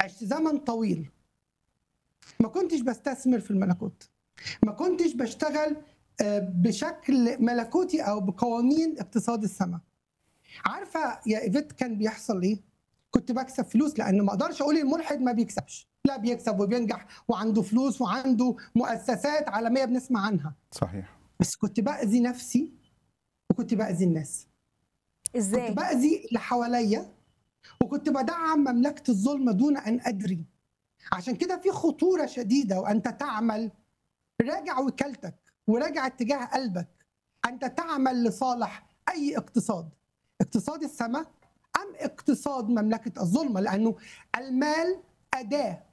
عشت زمن طويل ما كنتش بستثمر في الملكوت ما كنتش بشتغل آه، بشكل ملكوتي او بقوانين اقتصاد السماء عارفه يا ايفيت كان بيحصل ايه كنت بكسب فلوس لان ما اقدرش اقول الملحد ما بيكسبش لا بيكسب وبينجح وعنده فلوس وعنده مؤسسات عالميه بنسمع عنها صحيح بس كنت باذي نفسي وكنت باذي الناس كنت ازاي باذي اللي حواليا وكنت بدعم مملكه الظلم دون ان ادري عشان كده في خطوره شديده وانت تعمل راجع وكالتك وراجع اتجاه قلبك انت تعمل لصالح اي اقتصاد اقتصاد السماء ام اقتصاد مملكه الظلم لانه المال اداه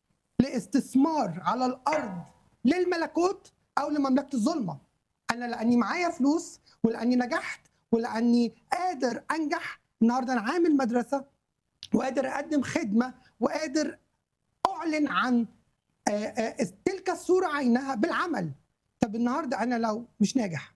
لاستثمار على الارض للملكوت او لمملكه الظلمه انا لاني معايا فلوس ولاني نجحت ولاني قادر انجح النهارده انا عامل مدرسه وقادر اقدم خدمه وقادر اعلن عن آه، آه، تلك الصوره عينها بالعمل طب النهارده انا لو مش ناجح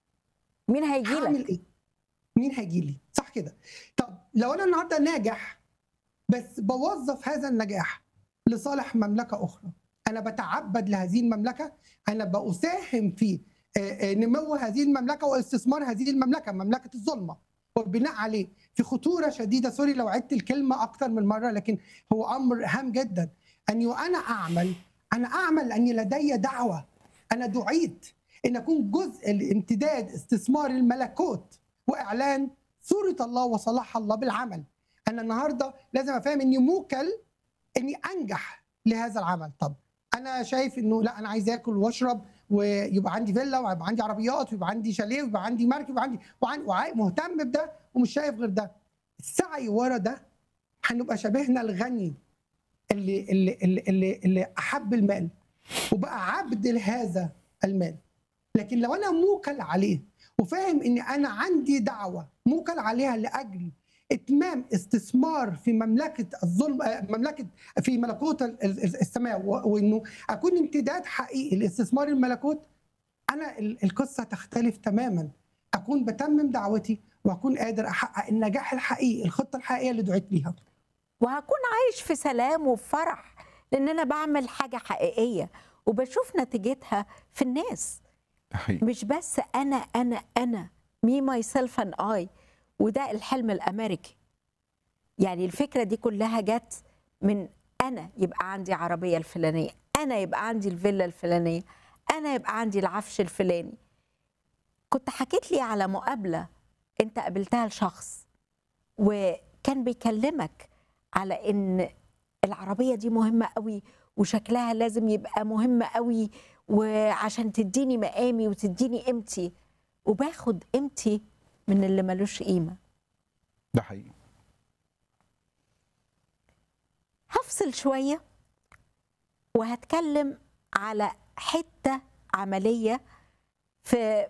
مين هيجي هعمل لك ايه؟ مين هيجي لي؟ صح كده. طب لو انا النهارده ناجح بس بوظف هذا النجاح لصالح مملكه اخرى، انا بتعبد لهذه المملكه، انا بساهم في آه، آه، نمو هذه المملكه واستثمار هذه المملكه، مملكه الظلمه. والبناء عليه في خطوره شديده سوري لو عدت الكلمه اكتر من مره لكن هو امر هام جدا اني وانا اعمل انا اعمل لاني لدي دعوه انا دعيت ان اكون جزء لامتداد استثمار الملكوت واعلان صوره الله وصلاح الله بالعمل انا النهارده لازم افهم اني موكل اني انجح لهذا العمل طب انا شايف انه لا انا عايز اكل واشرب ويبقى عندي فيلا ويبقى عندي عربيات ويبقى عندي شاليه ويبقى عندي مركب ويبقى عندي وعن- وعاي- مهتم بده ومش شايف غير ده السعي ورا ده هنبقى شبهنا الغني اللي اللي اللي اللي, اللي احب المال وبقى عبد لهذا المال لكن لو انا موكل عليه وفاهم ان انا عندي دعوه موكل عليها لاجل اتمام استثمار في مملكه الظلم آه، مملكه في ملكوت ال- ال- السماء و- وانه اكون امتداد حقيقي لاستثمار الملكوت انا ال- القصه تختلف تماما اكون بتمم دعوتي واكون قادر احقق النجاح الحقيقي الخطه الحقيقيه اللي دعيت ليها وهكون عايش في سلام وفي فرح لان انا بعمل حاجه حقيقيه وبشوف نتيجتها في الناس ده حقيقي مش بس انا انا انا مي ماي سيلف اند اي وده الحلم الامريكي يعني الفكره دي كلها جت من انا يبقى عندي عربيه الفلانيه انا يبقى عندي الفيلا الفلانيه انا يبقى عندي العفش الفلاني كنت حكيت لي على مقابله انت قابلتها لشخص وكان بيكلمك على ان العربيه دي مهمه قوي وشكلها لازم يبقى مهم قوي وعشان تديني مقامي وتديني قيمتي وباخد قيمتي من اللي ملوش قيمه ده حقيقي هفصل شويه وهتكلم على حته عمليه في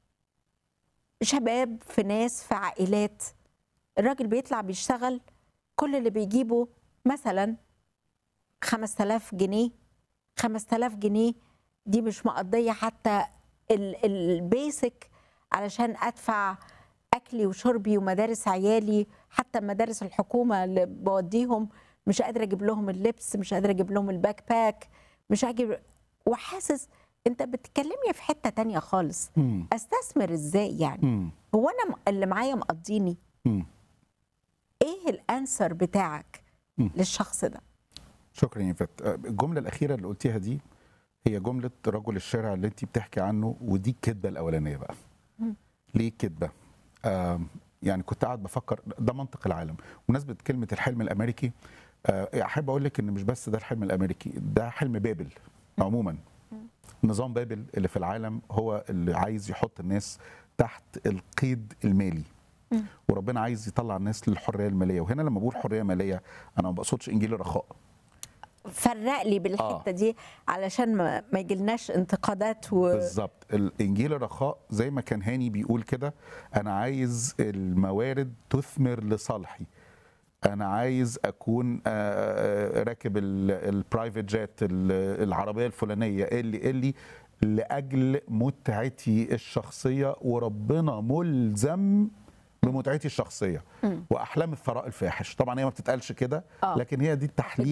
شباب في ناس في عائلات الراجل بيطلع بيشتغل كل اللي بيجيبه مثلا 5000 جنيه 5000 جنيه دي مش مقضيه حتى ال- البيسك علشان ادفع اكلي وشربي ومدارس عيالي حتى مدارس الحكومه اللي بوديهم مش قادره اجيب لهم اللبس مش قادره اجيب لهم الباك باك مش هجيب وحاسس انت بتكلمني في حته تانية خالص مم. استثمر ازاي يعني مم. هو انا م- اللي معايا مقضيني مم. ايه الانسر بتاعك مم. للشخص ده شكرا يا فت الجمله الاخيره اللي قلتيها دي هي جمله رجل الشارع اللي انت بتحكي عنه ودي الكذبه الاولانيه بقى مم. ليه كذبه آم، يعني كنت قاعد بفكر ده منطق العالم بمناسبه كلمه الحلم الامريكي آه، احب اقول لك ان مش بس ده الحلم الامريكي ده حلم بابل عموما نظام بابل اللي في العالم هو اللي عايز يحط الناس تحت القيد المالي مم. وربنا عايز يطلع الناس للحريه الماليه وهنا لما بقول حريه ماليه انا ما بقصدش انجيل الرخاء فرق لي بالحته آه. دي علشان ما, ما يجيلناش انتقادات و... بالظبط الانجيل الرخاء زي ما كان هاني بيقول كده انا عايز الموارد تثمر لصالحي انا عايز اكون آه، آه، راكب البرايفت جيت العربيه الفلانيه اللي اللي لاجل متعتي الشخصيه وربنا ملزم بمتعتي الشخصيه واحلام الثراء الفاحش طبعا هي ما بتتقالش كده آه. لكن هي دي التحليل